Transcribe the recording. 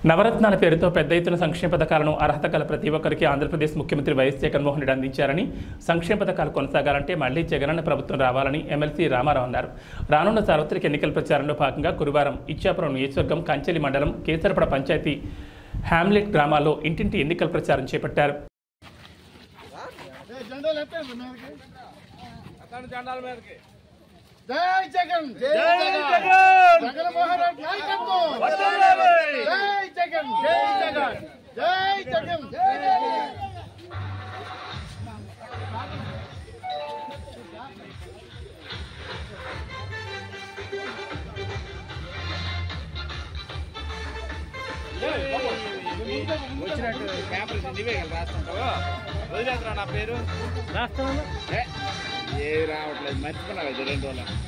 నవరత్నాల పేరుతో పెద్ద ఎత్తున సంక్షేమ పథకాలను అర్హత గల ప్రతి ఒక్కరికి ఆంధ్రప్రదేశ్ ముఖ్యమంత్రి వైఎస్ జగన్మోహన్ రెడ్డి అందించారని సంక్షేమ పథకాలు కొనసాగాలంటే మళ్లీ జగనన్న ప్రభుత్వం రావాలని ఎమ్మెల్సీ రామారావు అన్నారు రానున్న సార్వత్రిక ఎన్నికల ప్రచారంలో భాగంగా గురువారం ఇచ్చాపురం నియోజకవర్గం కంచెలి మండలం కేసరపడ పంచాయతీ హ్యామ్లెట్ గ్రామాల్లో ఇంటింటి ఎన్నికల ప్రచారం చేపట్టారు జెండాలు ఎత్తండి మీదకి. జై జగన్ జై జగన్ జగన్మోహన్ రెడ్డి నాయకత్వం జై జగన్ జై జగన్ జై జగన్ జై జగన్ వచ్చినట్టు పేపర్ నీవే కదా రాస్తుంటావు వదిలేదురా నా పేరు రాస్తాను ఏ రావట్లేదు మర్చిపోయినా కదా రెండు రోజులు